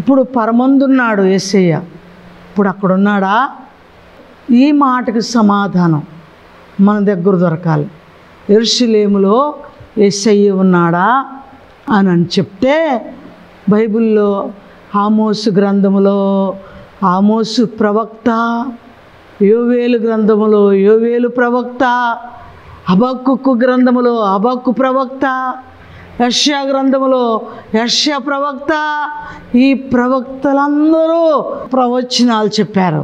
అప్పుడు పరమందున్నాడు యేసయ్య ఇప్పుడు అక్కడ ఉన్నాడా ఈ మాటకి సమాధానం మన దగ్గర దొరకాలి ఎరుషులేములో యేసయ్య ఉన్నాడా అని అని చెప్తే బైబిల్లో ఆమోసు గ్రంథములో ఆమోసు ప్రవక్త యోవేలు గ్రంథములో యోవేలు ప్రవక్త అబక్కుకు గ్రంథములో అబక్కు ప్రవక్త యష్యా గ్రంథములో యష్యా ప్రవక్త ఈ ప్రవక్తలందరూ ప్రవచనాలు చెప్పారు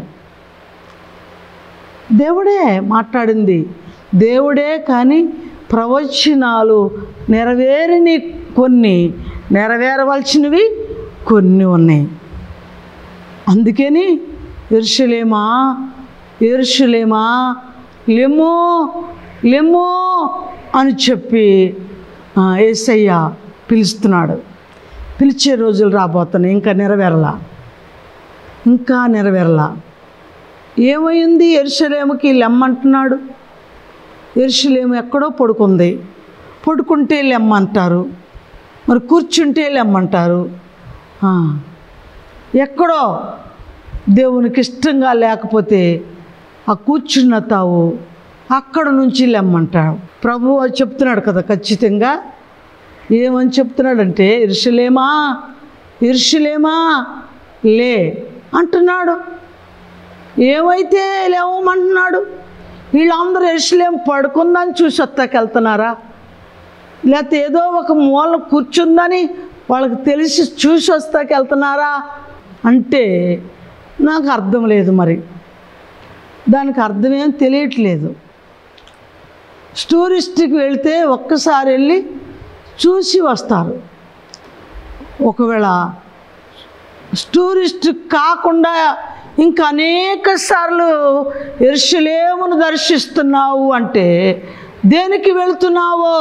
దేవుడే మాట్లాడింది దేవుడే కానీ ప్రవచనాలు నెరవేరిని కొన్ని నెరవేరవలసినవి కొన్ని ఉన్నాయి అందుకని ఎరుషులేమా ఎరుషులేమా లెమ్ము లెమ్ము అని చెప్పి ఆ, యేసయ్య పిలుస్తున్నాడు పిలిచే రోజులు రాబోతున్నాయి ఇంకా నెరవేరలా ఇంకా నెరవేరలా ఏమైంది ఎరుషలేముకి లెమ్మంటున్నాడు ఎరుషలేము ఎక్కడో పడుకుంది పడుకుంటే లెమ్మంటారు మరి కూర్చుంటే లెమ్మంటారు ఆ, ఎక్కడో దేవునికి ఇష్టంగా లేకపోతే ఆ కూర్చున్న తావు అక్కడ నుంచి లెమ్మంటాడు ప్రభు చెప్తున్నాడు కదా ఖచ్చితంగా ఏమని చెప్తున్నాడంటే ఇరుషులేమా ఇరుషులేమా లే అంటున్నాడు ఏమైతే లేవమంటున్నాడు వీళ్ళందరూ ఎరుసలేం పడుకుందని చూసి వస్తాకెళ్తున్నారా లేకపోతే ఏదో ఒక మూల కూర్చుందని వాళ్ళకి తెలిసి చూసి వస్తాకెళ్తున్నారా అంటే నాకు అర్థం లేదు మరి దానికి అర్థమేం తెలియట్లేదు టూరిస్ట్కి వెళ్తే ఒక్కసారి వెళ్ళి చూసి వస్తారు ఒకవేళ టూరిస్ట్ కాకుండా ఇంకా అనేక సార్లు ఎరుషలేమును దర్శిస్తున్నావు అంటే దేనికి వెళ్తున్నావో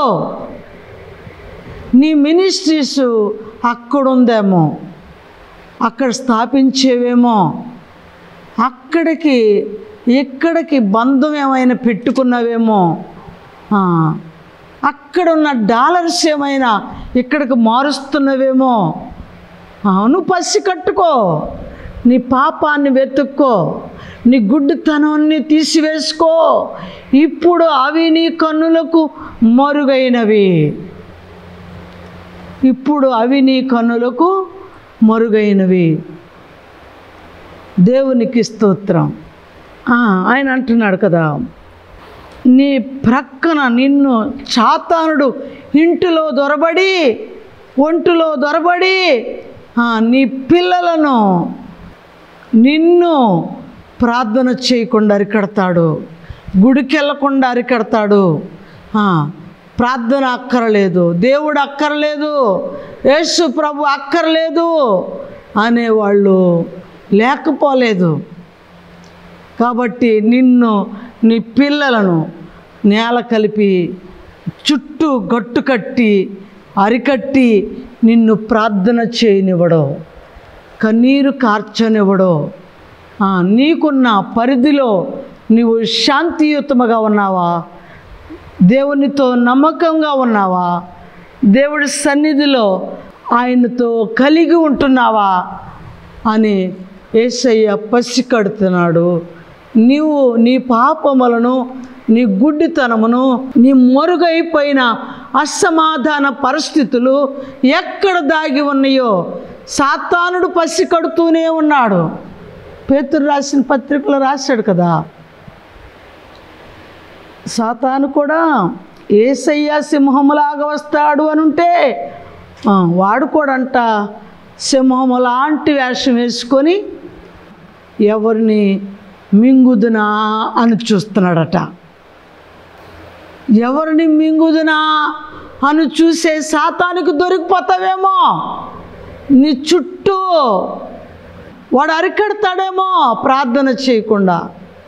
నీ మినిస్ట్రీస్ అక్కడుందేమో అక్కడ స్థాపించేవేమో అక్కడికి ఇక్కడికి బంధం ఏమైనా పెట్టుకున్నావేమో ఆ, అక్కడ ఉన్న డాలర్స్ ఏమైనా ఇక్కడికి మారుస్తున్నవేమో ఆ, నువ్వు పసి కట్టుకో నీ పాపాన్ని వెతుక్కో నీ గుడ్డితనాన్ని తీసివేసుకో ఇప్పుడు అవి నీ కన్నులకు మరుగైనవి ఇప్పుడు అవి నీ కన్నులకు మరుగైనవి దేవునికి స్తోత్రం ఆ, ఆయన అంటున్నాడు కదా నీ ప్రక్కన నిన్ను చాతానుడు ఇంటిలో దొరబడి ఒంటిలో దొరబడి ఆ, నీ పిల్లలను నిన్ను ప్రార్థన చేయకుండా అరికడతాడు గుడికి వెళ్ళకుండా అరికడతాడు ఆ, ప్రార్థన అక్కరలేదు దేవుడు అక్కర్లేదు యేసు ప్రభు అక్కర్లేదు అనేవాళ్ళు లేకపోలేదు కాబట్టి నిన్ను నీ పిల్లలను నేల కలిపి చుట్టూ గట్టు కట్టి అరికట్టి నిన్ను ప్రార్థన చేయనివ్వడో కన్నీరు కార్చనివ్వడో ఆ, నీకున్న పరిధిలో నీవు శాంతియుతముగా ఉన్నావా దేవునితో నమ్మకంగా ఉన్నావా దేవుడి సన్నిధిలో ఆయనతో కలిగి ఉంటున్నావా అని ఏసయ్య పసికడుతున్నాడు నీవు నీ పాపములను నీ గుడ్డితనమును నీ మరుగైపోయిన అసమాధాన పరిస్థితులు ఎక్కడ దాగి ఉన్నాయో సాతానుడు పసికడుతూనే ఉన్నాడు పేతురు రాసిన పత్రికలో రాశాడు కదా సాతాను కూడా ఏసయ్య సింహములాగా వస్తాడు అని ఉంటే ఆ, వాడు కూడా అంట సింహము లాంటి వేషం వేసుకొని ఎవరిని మింగుదునా అని చూస్తున్నాడట ఎవరిని మింగుదునా అని చూసే సాతానికి దొరికిపోతావేమో నీ చుట్టూ వాడు అరికడతాడేమో ప్రార్థన చేయకుండా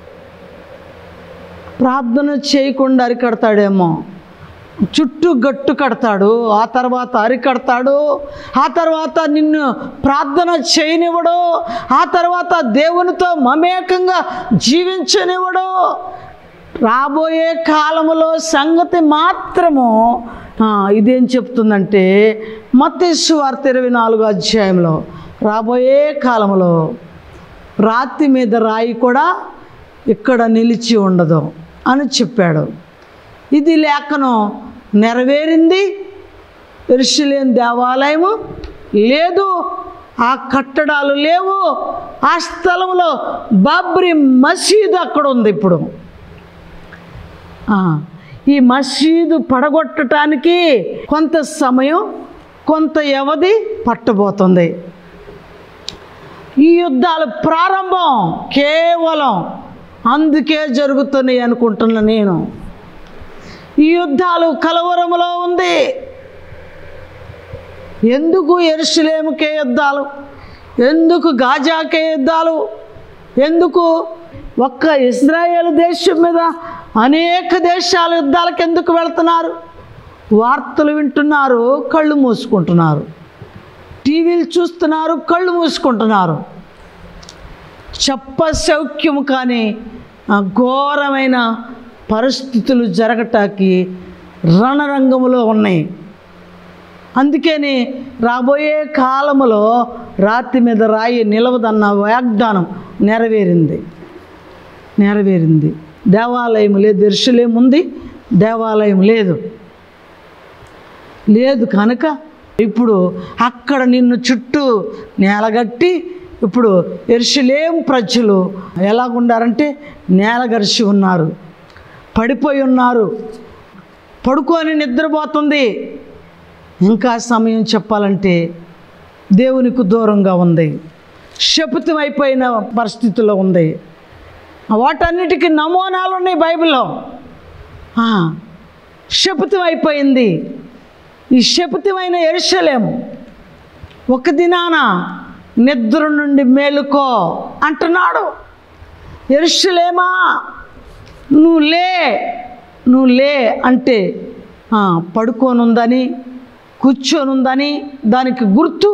ప్రార్థన చేయకుండా అరికడతాడేమో చుట్టూ గట్టు కడతాడు ఆ తర్వాత అరికడతాడు ఆ తర్వాత నిన్ను ప్రార్థన చేయనివ్వడు ఆ తర్వాత దేవునితో మమేకంగా జీవించనివ్వడు రాబోయే కాలములో సంగతి మాత్రము ఆ, ఇదేం చెప్తుందంటే మత్తేసు వార్త ఇరవై నాలుగో అధ్యాయంలో రాబోయే కాలంలో రాతి మీద రాయి కూడా ఇక్కడ నిలిచి ఉండదు అని చెప్పాడు ఇది లేఖనం నెరవేరింది ఎరుషులేని దేవాలయము లేదు ఆ కట్టడాలు లేవు ఆ స్థలంలో బాబ్రీ మసీదు అక్కడ ఉంది ఇప్పుడు ఆ, ఈ మసీదు పడగొట్టడానికి కొంత సమయం కొంత వ్యవధి పట్టబోతుంది ఈ యుద్ధాలు ప్రారంభం కేవలం అందుకే జరుగుతున్నాయి అనుకుంటున్నా నేను ఈ యుద్ధాలు కలవరములో ఉంది ఎందుకు ఎరుసలేముకే యుద్ధాలు ఎందుకు గాజాకే యుద్ధాలు ఎందుకు ఒక్క ఇజ్రాయేల్ దేశం మీద అనేక దేశాల యుద్ధాలకు ఎందుకు వెళ్తున్నారు వార్తలు వింటున్నారు కళ్ళు మూసుకుంటున్నారు టీవీలు చూస్తున్నారు కళ్ళు మూసుకుంటున్నారు చెప్ప సౌఖ్యము కానీ ఆ ఘోరమైన పరిస్థితులు జరగటానికి రణరంగములో ఉన్నాయి అందుకని రాబోయే కాలములో రాతి మీద రాయి నిలవదన్న వాగ్దానం నెరవేరింది నెరవేరింది దేవాలయం లేదు ఎరుసలేం ఉంది దేవాలయం లేదు లేదు కనుక ఇప్పుడు అక్కడ నిన్ను చుట్టూ నేలగట్టి ఇప్పుడు ఎరుసలేం ప్రజలు ఎలాగుండారంటే నేలగరిసి ఉన్నారు పడిపోయి ఉన్నారు పడుకొని నిద్రపోతుంది ఇంకా సమయం చెప్పాలంటే దేవునికి దూరంగా ఉంది శపితం అయిపోయిన పరిస్థితిలో ఉంది వాటన్నిటికీ నమూనాలు ఉన్నాయి బైబిల్లో ఆ, శపితం అయిపోయింది ఈ శపితమైన ఎరుషలేము ఒక దినాన నిద్ర నుండి మేలుకో అంటున్నాడు ఎరుషలేమా నువ్వు లే నువ్వు లే అంటే ఆ, పడుకోనుందని కూర్చొనుందని దానికి గుర్తు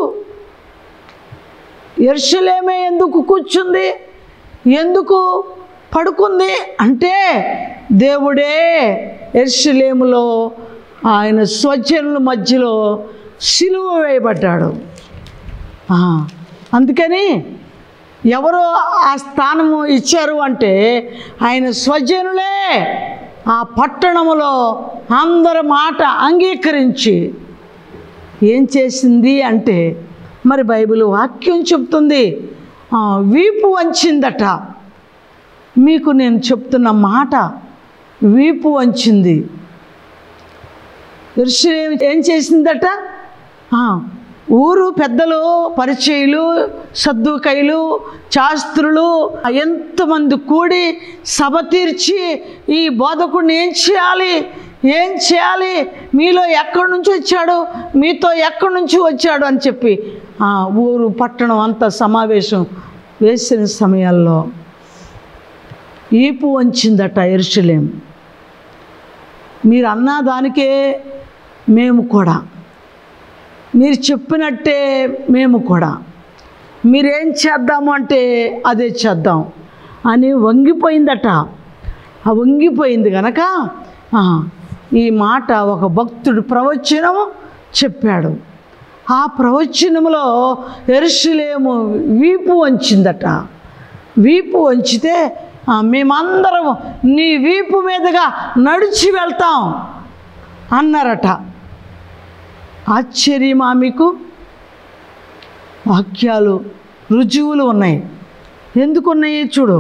ఎరుషలేమే ఎందుకు కూర్చుంది ఎందుకు పడుకుంది అంటే దేవుడే ఎరుషలేములో ఆయన స్వజనుల మధ్యలో సిలువ వేయబడ్డాడు ఆ, అందుకని ఎవరు ఆ స్థానము ఇచ్చారు అంటే ఆయన స్వజనులే ఆ పట్టణములో అందరి మాట అంగీకరించి ఏం చేసింది అంటే మరి బైబిల్ వాక్యం చెప్తుంది ఆ, వీపు వంచిందట మీకు నేను చెప్తున్న మాట వీపు వంచింది ఎరుషలేం ఏం చేసిందట ఆ, ఊరు పెద్దలు పరిచయులు సద్దుకైలు శాస్త్రులు ఎంతమంది కూడి సభ తీర్చి ఈ బోధకుడిని ఏం చేయాలి ఏం చేయాలి మీలో ఎక్కడి నుంచి వచ్చాడు మీతో ఎక్కడి నుంచి వచ్చాడు అని చెప్పి ఆ ఊరు పట్టణం అంతా సమావేశం వేసిన సమయాల్లో ఈపు వంచిందట ఎరుషలేం మీరు అన్న దానికే మేము కూడా మీరు చెప్పినట్టే మేము కూడా మీరేం చేద్దాము అంటే అదే చేద్దాం అని వంగిపోయిందట ఆ వంగిపోయింది కనుక ఆ, ఈ మాట ఒక భక్తుడు ప్రవచనము చెప్పాడు ఆ ప్రవచనములో ఎరుషులేము వీపు వంచిందట వీపు వంచితే ఆ, మేమందరం నీ వీపు మీదుగా నడిచి వెళ్తాం అన్నారట ఆశ్చర్యమా మీకు వాక్యాలు రుజువులు ఉన్నాయి ఎందుకు ఉన్నాయి చూడు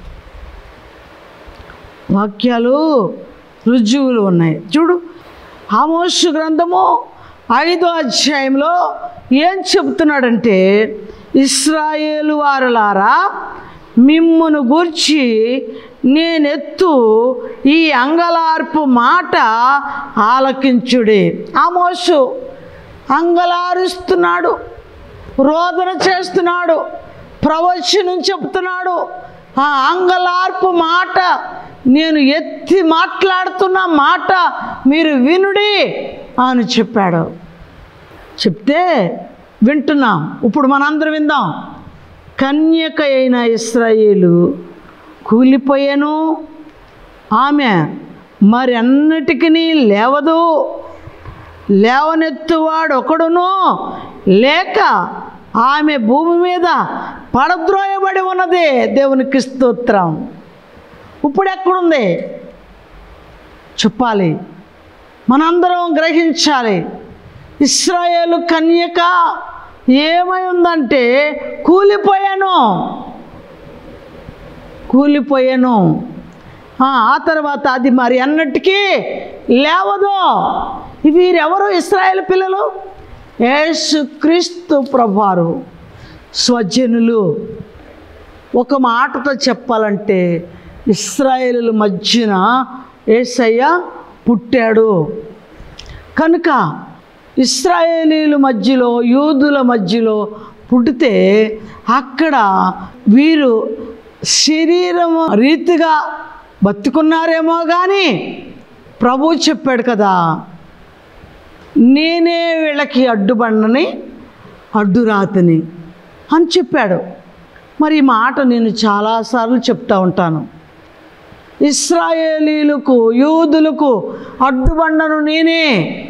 వాక్యాలు రుజువులు ఉన్నాయి చూడు ఆమోషు గ్రంథము ఐదో అధ్యాయంలో ఏం చెప్తున్నాడంటే ఇస్రాయేలు వారులారా మిమ్మును గూర్చి నేనెత్తు ఈ అంగలార్పు మాట ఆలకించుడి ఆమోషు అంగలారుస్తున్నాడు రోదన చేస్తున్నాడు ప్రవచనం చెప్తున్నాడు ఆ అంగలార్పు మాట నేను ఎత్తి మాట్లాడుతున్న మాట మీరు వినుడి అని చెప్పాడు చెప్తే వింటున్నాం ఇప్పుడు మనందరం విందాం కన్యక అయిన ఇస్రాయేలు కూలిపోయాను ఆమె మరి అన్నిటికీ లేవదు లేవనెత్తువాడు ఒకడును లేక ఆమె భూమి మీద పడద్రోయబడి ఉన్నది దేవునికి స్తోత్రం ఇప్పుడు ఎక్కడుంది చెప్పాలి మనందరం గ్రహించాలి ఇస్రాయేలు కన్యక ఏమై ఉందంటే కూలిపోయాను కూలిపోయాను ఆ ఆ తర్వాత అది మరి అన్నటికీ లేవదు వీరెవరు ఇస్రాయేల్ పిల్లలు యేసు క్రీస్తు ప్రభువారు స్వజనులు ఒక మాటతో చెప్పాలంటే ఇస్రాయేలుల మధ్యన ఏసయ్య పుట్టాడు కనుక ఇస్రాయేలీల మధ్యలో యూదుల మధ్యలో పుడితే అక్కడ వీరు శరీరం రీతిగా బతుకున్నారేమో కానీ ప్రభు చెప్పాడు కదా నేనే వీళ్ళకి అడ్డుబండని అడ్డురాతని అని చెప్పాడు మరి ఈ మాట నేను చాలాసార్లు చెప్తా ఉంటాను ఇస్రాయేలీలకు యూదులకు అడ్డుబండను నేనే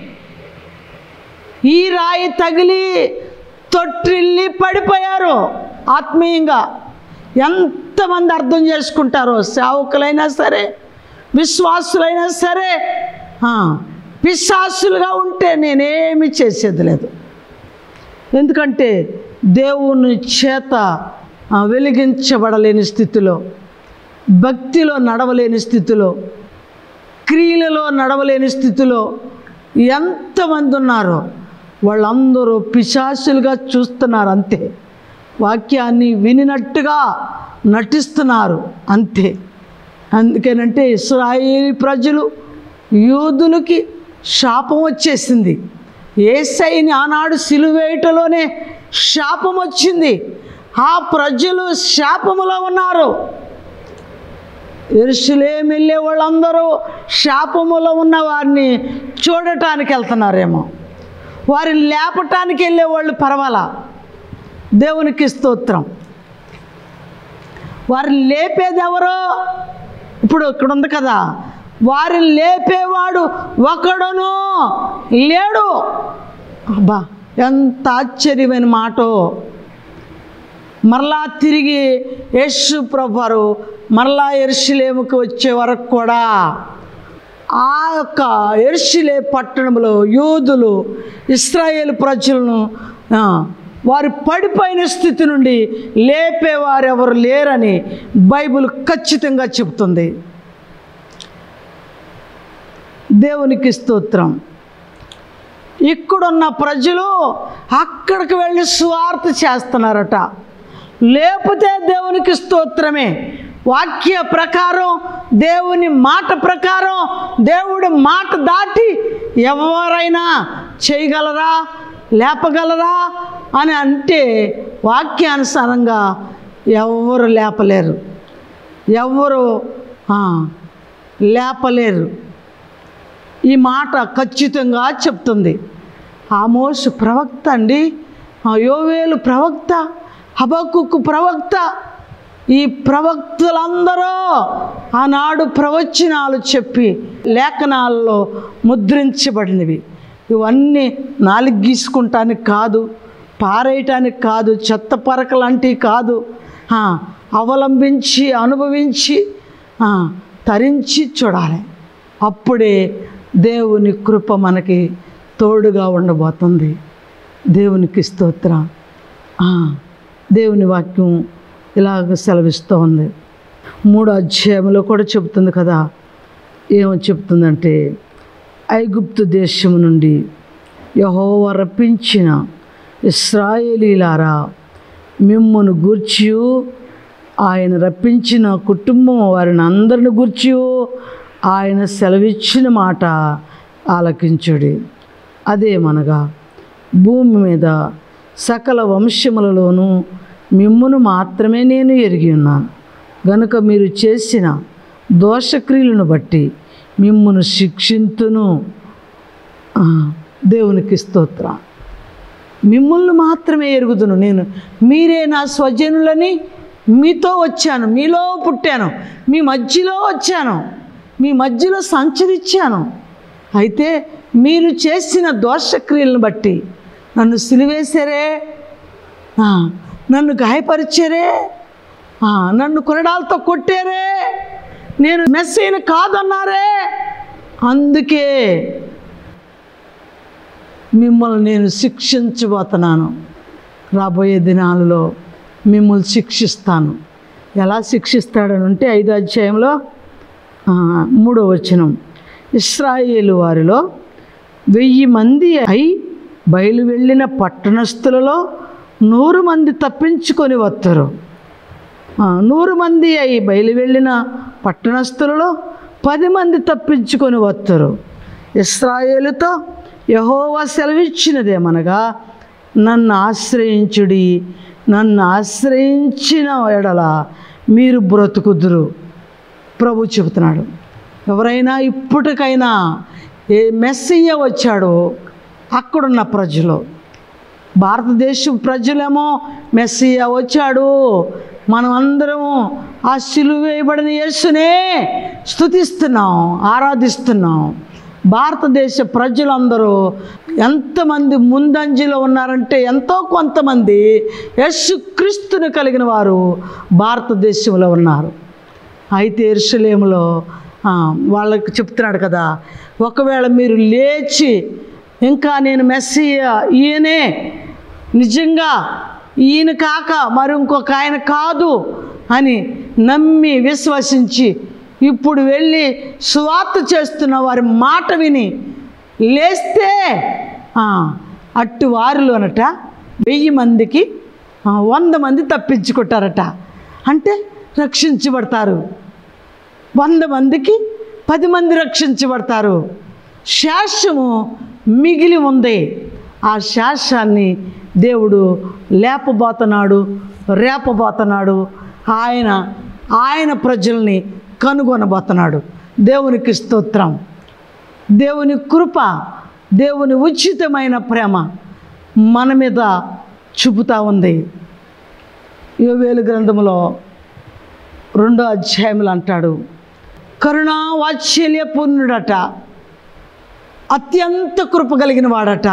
ఈ రాయి తగిలి తొట్టిల్లి పడిపోయారు ఆత్మీయంగా ఎంతమంది అర్థం చేసుకుంటారో సేవకులైనా సరే విశ్వాసులైనా సరే ఆ, పిశాసులుగా ఉంటే నేనేమి చేసేది లేదు ఎందుకంటే దేవుని చేత ఆ, వెలిగించబడలేని స్థితిలో భక్తిలో నడవలేని స్థితిలో క్రియలలో నడవలేని స్థితిలో ఎంతమంది ఉన్నారో వాళ్ళందరూ పిశాసులుగా చూస్తున్నారు అంతే వాక్యాన్ని వినినట్టుగా నటిస్తున్నారు అంతే అందుకేనంటే ఇస్రాయేలీ ప్రజలు యూదులకి శాపం వచ్చేసింది ఏసైని ఆనాడు సిలువేయటలోనే శాపం వచ్చింది ఆ ప్రజలు శాపములో ఉన్నారు ఎరుసలేం వెళ్ళే వాళ్ళందరూ శాపములో ఉన్న వారిని చూడటానికి వెళ్తున్నారేమో వారిని లేపటానికి వెళ్ళే వాళ్ళు పర్వాలా దేవునికి స్తోత్రం వారిని లేపేది ఎవరో ఇప్పుడు ఇక్కడ ఉంది కదా వారిని లేపేవాడు ఒకడును లేడు అబ్బా ఎంత ఆశ్చర్యమైన మాటో మరలా తిరిగి యేసు ప్రభువారు మరలా ఎరుషులేముకి వచ్చే వరకు కూడా ఆ యొక్క ఎరుషులే పట్టణంలో యూదులు ఇస్రాయేల్ ప్రజలను ఆ, వారు పడిపోయిన స్థితి నుండి లేపేవారు ఎవరు లేరని బైబిల్ ఖచ్చితంగా చెబుతుంది దేవునికి స్తోత్రం ఇక్కడున్న ప్రజలు అక్కడికి వెళ్ళి స్వార్థ చేస్తున్నారట లేకపోతే దేవునికి స్తోత్రమే వాక్య ప్రకారం దేవుని మాట ప్రకారం దేవుడి మాట దాటి ఎవరైనా చేయగలరా లేపగలరా అని అంటే వాక్యానుసారంగా ఎవరు లేపలేరు ఎవరు ఆ, లేపలేరు ఈ మాట ఖచ్చితంగా చెప్తుంది ఆమోసు ప్రవక్త అండి ఆ యోవేలు ప్రవక్త హబక్కుకు ప్రవక్త ఈ ప్రవక్తలందరూ ఆనాడు ప్రవచనాలు చెప్పి లేఖనాల్లో ముద్రించబడినవి ఇవన్నీ నాలుగు గీసుకుంటానికి కాదు పారేయటానికి కాదు చెత్త పరకలాంటివి కాదు ఆ, అవలంబించి అనుభవించి ఆ, తరించి చూడాలి అప్పుడే దేవుని కృప మనకి తోడుగా ఉండబోతుంది దేవునికి స్తోత్రం ఆ, దేవుని వాక్యం ఇలాగ సెలవిస్తూ ఉంది మూడో అధ్యాయంలో కూడా చెబుతుంది కదా ఏమో చెప్తుందంటే ఐగుప్తు దేశం నుండి యహోవ రప్పించిన ఇస్రాయేలీలారా మిమ్మును గూర్చి ఆయన రప్పించిన కుటుంబం వారిని అందరిని గూర్చి ఆయన సెలవిచ్చిన మాట ఆలకించుడి అదేమనగా భూమి మీద సకల వంశములలోనూ మిమ్మును మాత్రమే నేను ఎరిగి ఉన్నాను గనుక మీరు చేసిన దోషక్రియలను బట్టి మిమ్మును శిక్షింతును ఆ, దేవునికి స్తోత్రం మిమ్మల్ని మాత్రమే ఎరుగుదును నేను మీరే నా స్వజనులని మీతో వచ్చాను మీలో పుట్టాను మీ మధ్యలో వచ్చాను మీ మధ్యలో సంచరించాను అయితే మీరు చేసిన దోషక్రియలను బట్టి నన్ను సిలివేశారే ఆ, నన్ను గాయపరిచారే ఆ, నన్ను కొరడాలతో కొట్టారే నేను మెస్సీని కాదన్నారే అందుకే మిమ్మల్ని నేను శిక్షించబోతున్నాను రాబోయే దినాలలో మిమ్మల్ని శిక్షిస్తాను ఎలా శిక్షిస్తాడని అంటే ఐదో అధ్యాయంలో ఆ, మూడో వచనం ఇస్రాయేలు వారిలో వెయ్యి మంది అయి బయలు వెళ్ళిన పట్టణస్థులలో నూరు మంది తప్పించుకొని వస్తారు ఆ, నూరు మంది అయి బయలు వెళ్ళిన పట్టణస్థులలో పది మంది తప్పించుకొని వస్తారు ఇస్రాయేలుతో యహోవా సెలవిచ్చినదేమనగా నన్ను ఆశ్రయించుడి నన్ను ఆశ్రయించిన ఎడల మీరు బ్రతుకుదురు ప్రభు చెబుతున్నాడు ఎవరైనా ఇప్పటికైనా ఏ మెస్సయ్య వచ్చాడో అక్కడున్న ప్రజలు భారతదేశం ప్రజలేమో మెస్సియా వచ్చాడు మనం అందరం ఆ సిలువ వేయబడిన యేసునే స్తుతిస్తున్నాం ఆరాధిస్తున్నాం భారతదేశ ప్రజలందరూ ఎంతమంది ముందంజలో ఉన్నారంటే ఎంతో కొంతమంది యేసు క్రీస్తుని కలిగిన వారు భారతదేశంలో ఉన్నారు అయితే ఎరుసలేములో ఆ, వాళ్ళకి చెప్తున్నాడు కదా ఒకవేళ మీరు లేచి ఇంకా నేను మెస్సియ ఈయనే నిజంగా ఈయన కాక మరి ఇంకొక ఆయన కాదు అని నమ్మి విశ్వసించి ఇప్పుడు వెళ్ళి స్వార్థ చేస్తున్న వారి మాట విని లేస్తే ఆ, అట్టు వారిలోనట వెయ్యి మందికి ఆ, వంద మంది తప్పించుకుంటారట అంటే రక్షించబడతారు వంద మందికి పది మంది రక్షించబడతారు శాస్యము మిగిలి ఉంది ఆ శాస్యాన్ని దేవుడు లేపబోతున్నాడు రేపబోతున్నాడు ఆయన ఆయన ప్రజల్ని కనుగొనబోతున్నాడు దేవునికి స్తోత్రం దేవుని కృప దేవుని ఉచితమైన ప్రేమ మన మీద చూపుతా ఉంది యోవేలు గ్రంథంలో రెండో అధ్యాయములు అంటాడు కరుణా వాత్సల్య పూర్ణుడట అత్యంత కృప కలిగిన వాడట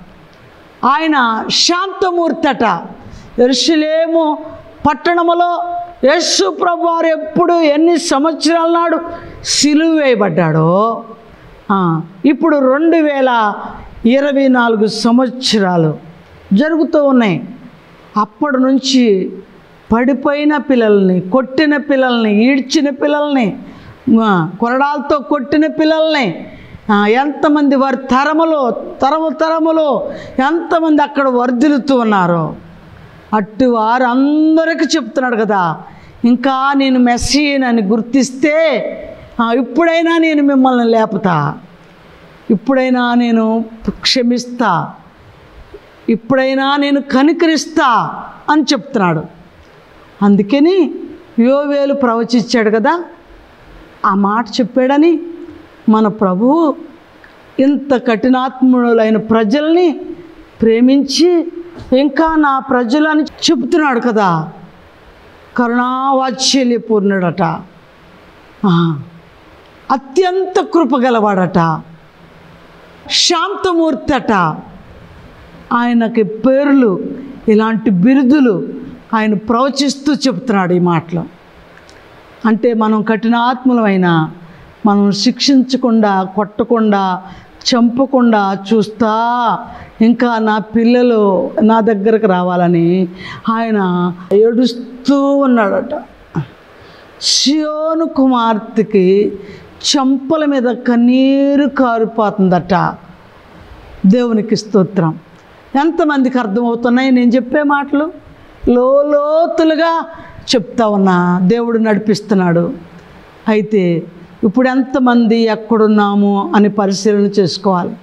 ఆయన శాంతమూర్తట ఎరుసలేము పట్టణములో యేసు ప్రభు వారు ఎప్పుడు ఎన్ని సంవత్సరాల నాడు సిలువ వేయబడ్డాడో ఆ, ఇప్పుడు రెండు వేల ఇరవై నాలుగు సంవత్సరాలు జరుగుతూ ఉన్నాయి అప్పటి నుంచి పడిపోయిన పిల్లల్ని కొట్టిన పిల్లల్ని ఈడ్చిన పిల్లల్ని ఆ, కొరడాలతో కొట్టిన పిల్లల్ని ఆ, ఎంతమంది వారి తరములో తరము తరములో ఎంతమంది అక్కడ వర్ధిల్లుతూ ఉన్నారో అట్టు వారు అందరికీ చెప్తున్నాడు కదా ఇంకా నేను మెస్సీనని గుర్తిస్తే ఆ, ఇప్పుడైనా నేను మిమ్మల్ని లేపుతా ఇప్పుడైనా నేను క్షమిస్తా ఇప్పుడైనా నేను కనికరిస్తా అని చెప్తున్నాడు అందుకని యోవేలు ప్రవచించాడు కదా ఆ మాట చెప్పాడని మన ప్రభువు ఇంత కఠినాత్ములైన ప్రజల్ని ప్రేమించి ఇంకా నా ప్రజలని చెప్తున్నాడు కదా కరుణావాత్సల్య పూర్ణుడట ఆ, అత్యంత కృపగలవాడట శాంతమూర్తట ఆయనకి పేర్లు ఇలాంటి బిరుదులు ఆయన ప్రవచిస్తూ చెప్తున్నాడు ఈ మాటలు అంటే మనం కఠినాత్ములమైన మనం శిక్షించకుండా కొట్టకుండా చంపకుండా చూస్తా ఇంకా నా పిల్లలు నా దగ్గరకు రావాలని ఆయన ఏడుస్తూ ఉన్నాడట సియోను కుమార్తెకి చంపల మీద కన్నీరు కారిపోతుందట దేవునికి స్తోత్రం ఎంతమందికి అర్థమవుతున్నాయి నేను చెప్పే మాటలు లోతులుగా చెప్తా ఉన్నా దేవుడు నడిపిస్తున్నాడు అయితే ఇప్పుడు ఎంతమంది ఎక్కడున్నాము అని పరిశీలన చేసుకోవాలి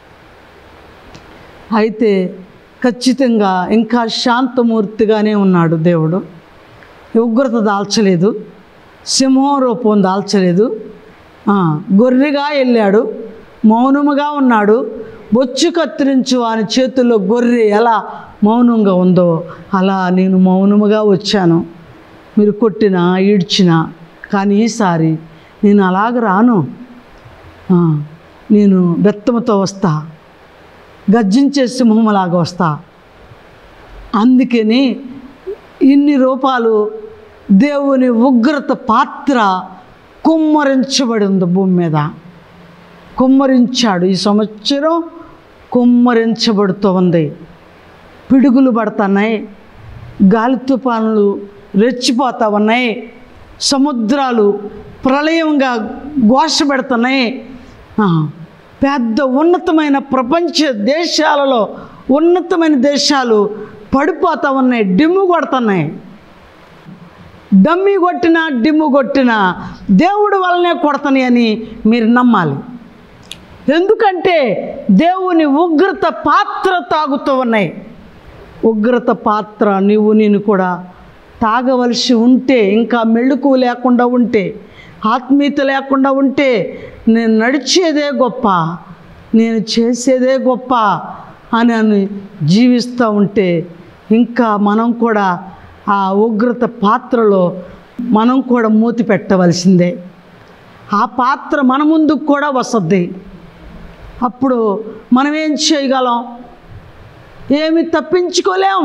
అయితే ఖచ్చితంగా ఇంకా శాంతమూర్తిగానే ఉన్నాడు దేవుడు ఉగ్రత దాల్చలేదు సింహం రూపం దాల్చలేదు ఆ, గొర్రెగా వెళ్ళాడు మౌనముగా ఉన్నాడు బొచ్చు కత్తిరించు వాని చేతుల్లో గొర్రె ఎలా మౌనంగా ఉందో అలా నేను మౌనముగా వచ్చాను మీరు కొట్టినా ఈడ్చినా కానీ ఈసారి నేను అలాగ రాను ఆ, నేను బెత్తముతో వస్తా గర్జించే సింహంలాగా వస్తా అందుకని ఇన్ని రూపాలు దేవుని ఉగ్రత పాత్ర కుమ్మరించబడి ఉంది భూమి మీద కుమ్మరించాడు ఈ సంవత్సరం కుమ్మరించబడుతూ ఉంది పిడుగులు పడుతున్నాయి గాలి తుఫానులు రెచ్చిపోతా ఉన్నాయి సముద్రాలు ప్రళయంగా ఘోష పెడుతున్నాయి ఆ, పెద్ద ఉన్నతమైన ప్రపంచ దేశాలలో ఉన్నతమైన దేశాలు పడిపోతా ఉన్నాయి డిమ్ము కొడుతున్నాయి డమ్మి కొట్టినా డిమ్ము కొట్టినా దేవుడి వల్లనే కొడతాని అని మీరు నమ్మాలి ఎందుకంటే దేవుని ఉగ్రత పాత్ర తాగుతూ ఉన్నాయి ఉగ్రత పాత్ర నీవు నేను కూడా తాగవలసి ఉంటే ఇంకా మెళుకు లేకుండా ఉంటే ఆత్మీయత లేకుండా ఉంటే నేను నడిచేదే గొప్ప నేను చేసేదే గొప్ప అని అని జీవిస్తూ ఉంటే ఇంకా మనం కూడా ఆ ఉగ్రత పాత్రలో మనం కూడా మూతి పెట్టవలసిందే ఆ పాత్ర మన ముందుకు కూడా వస్తుంది అప్పుడు మనం ఏం చేయగలం ఏమి తప్పించుకోలేం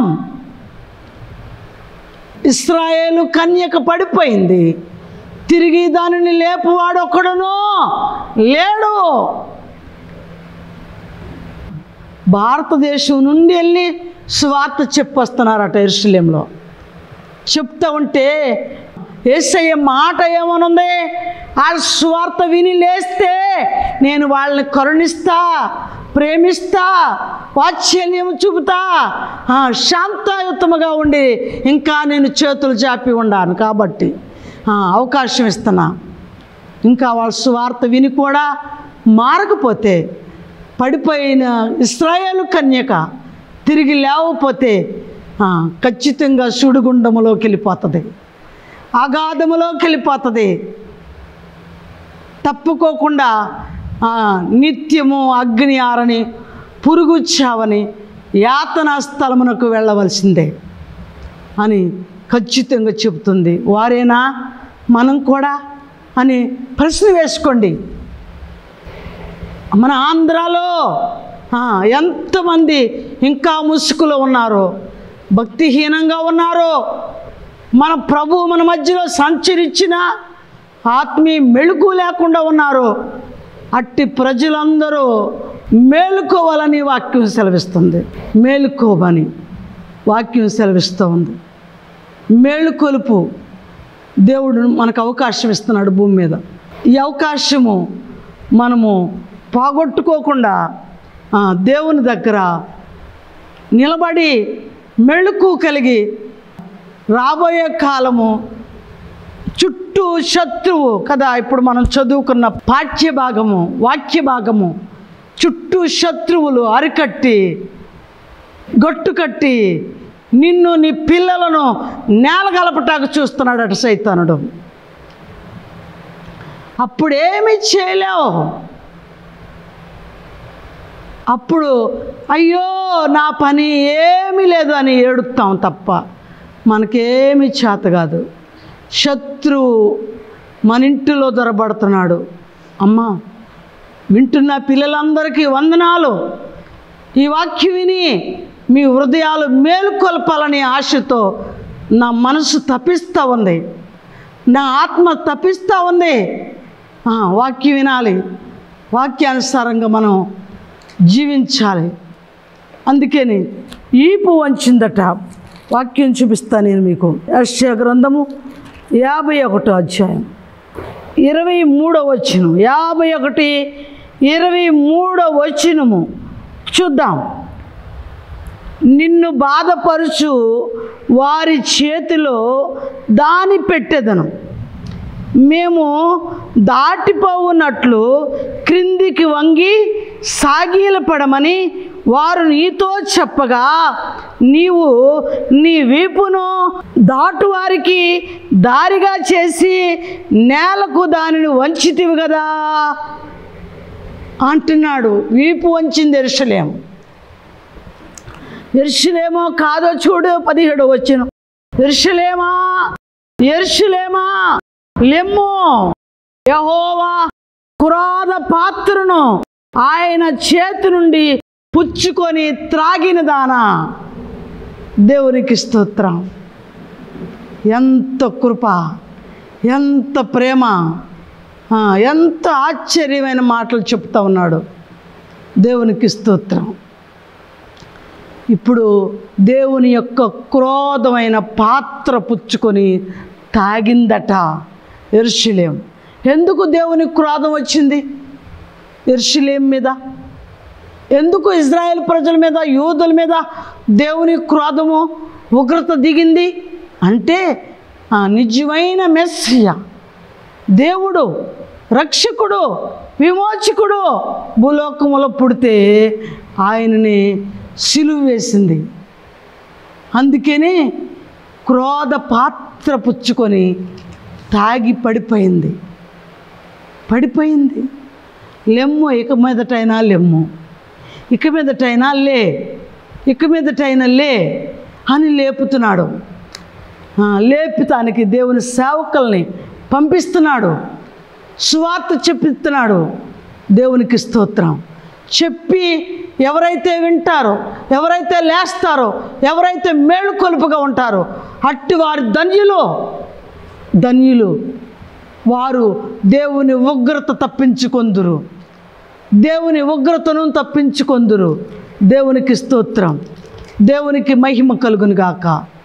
ఇస్రాయేలు కన్యక పడిపోయింది తిరిగి దానిని లేపువాడు ఒకడును లేడు భారతదేశం నుండి వెళ్ళి స్వార్థ చెప్పొస్తున్నారట ఎరుసలేంలో చెప్తా ఉంటే ఏసయ్య మాట ఏమనుంది ఆ స్వార్థ విని లేస్తే నేను వాళ్ళని కరుణిస్తా ప్రేమిస్తా వాత్సల్యం చూపుతా ఆ, శాంతాయుతముగా ఉండి ఇంకా నేను చేతులు చాపి ఉండాను కాబట్టి ఆ, అవకాశం ఇస్తున్నా ఇంకా వాళ్ళ స్వార్థ విని కూడా మారకపోతే పడిపోయిన ఇస్రాయేలు కన్యక తిరిగి లేవపోతే ఆ, ఖచ్చితంగా సుడిగుండములోకి వెళ్ళిపోతుంది అగాధములోకి వెళ్ళిపోతుంది తప్పుకోకుండా ఆ, నిత్యము అగ్ని ఆరని పురుగు చావని యాతనా స్థలమునకు వెళ్ళవలసిందే అని ఖచ్చితంగా చెబుతుంది వారేనా మనం కూడా అని ప్రశ్న వేసుకోండి మన ఆంధ్రాలో ఆ, ఎంతమంది ఇంకా ముసుగులో ఉన్నారో భక్తిహీనంగా ఉన్నారో మన ప్రభు మన మధ్యలో సంచరించిన ఆత్మీయ మెళుకు లేకుండా ఉన్నారు అట్టి ప్రజలందరూ మేలుకోవాలని వాక్యం సెలవిస్తుంది మేలుకోమని వాక్యం సెలవిస్తూ ఉంది మేలుకొలుపు దేవుడు మనకు అవకాశం ఇస్తున్నాడు భూమి మీద ఈ అవకాశము మనము పోగొట్టుకోకుండా ఆ, దేవుని దగ్గర నిలబడి మెళుకు కలిగి రాబోయే కాలము చుట్టూ శత్రువు కదా ఇప్పుడు మనం చదువుకున్న పాఠ్య భాగము వాక్య భాగము చుట్టూ శత్రువులు అరికట్టి గట్టు కట్టి నిన్ను నీ పిల్లలను నేల గలపటాకు చూస్తున్నాడట సైతానుడు అప్పుడేమి చేయలేవు అప్పుడు అయ్యో నా పని ఏమీ లేదు అని ఏడుస్తాం తప్ప మనకేమి చేత కాదు శత్రువు మన ఇంటిలో దొరబడుతున్నాడు అమ్మా వింటున్న పిల్లలందరికీ వందనాలు ఈ వాక్యం విని మీ హృదయాలు మేలుకొల్పాలని ఆశతో నా మనసు తప్పిస్తూ ఉంది నా ఆత్మ తప్పిస్తూ ఉంది ఆ, వాక్యం వినాలి వాక్యానుసారంగా మనం జీవించాలి అందుకని ఈపు వంచిందట వాక్యం చూపిస్తాను నేను మీకు యెషయా గ్రంథము యాభై ఒకటో అధ్యాయం ఇరవై మూడో వచ్చిన యాభై ఒకటి ఇరవై మూడో వచ్చినము చూద్దాం నిన్ను బాధపరుచు వారి చేతిలో దాని పెట్టెదను మేము దాటిపోవున్నట్లు క్రిందికి వంగి సాగిలపడమని వారు నీతో చెప్పగా నీవు నీ వీపును దాటువారికి దారిగా చేసి నేలకు దానిని వంచితివి కదా అంటున్నాడు వీపు వంచింది ఎరుసలేం ఎరుసలేమో కాదో చూడు పదిహేడు వచ్చిన ఎరుసలేమా ఎరుసలేమా లెమ్ము యహోవా కురాద పాత్రను ఆయన చేతి నుండి పుచ్చుకొని త్రాగిన దానా దేవునికి స్తోత్రం ఎంత కృప ఎంత ప్రేమ ఆ, ఎంత ఆశ్చర్యమైన మాటలు చెప్తా ఉన్నాడు దేవునికి స్తోత్రం ఇప్పుడు దేవుని యొక్క క్రోధమైన పాత్ర పుచ్చుకొని తాగిందట ఎరుషులేం ఎందుకు దేవుని క్రోధం వచ్చింది ఎరుషులేం మీద ఎందుకు ఇజ్రాయెల్ ప్రజల మీద యూదుల మీద దేవుని క్రోధము ఉగ్రత దిగింది అంటే ఆ నిజమైన మెస్సియ దేవుడు రక్షకుడు విమోచకుడు భూలోకములో పుడితే ఆయనని సిలువ వేసింది అందుకని క్రోధ పాత్ర పుచ్చుకొని తాగి పడిపోయింది పడిపోయింది లెమ్ము ఇక మీదటైనా లెమ్ము ఇక మీదటైనా లే ఇక మీదటైనా లే అని లేపుతున్నాడు ఆ, లేపుతానికి దేవుని సేవకుల్ని పంపిస్తున్నాడు సువార్త చెప్పిస్తున్నాడు దేవునికి స్తోత్రం చెప్పి ఎవరైతే వింటారో ఎవరైతే లేస్తారో ఎవరైతే మేలుకొలుపుగా ఉంటారో అట్టి వారి ధన్యులు ధన్యులు వారు దేవుని ఉగ్రత తప్పించుకొందురు దేవుని ఉగ్రతను తప్పించుకొందురు దేవునికి స్తోత్రం దేవునికి మహిమ కలుగును గాక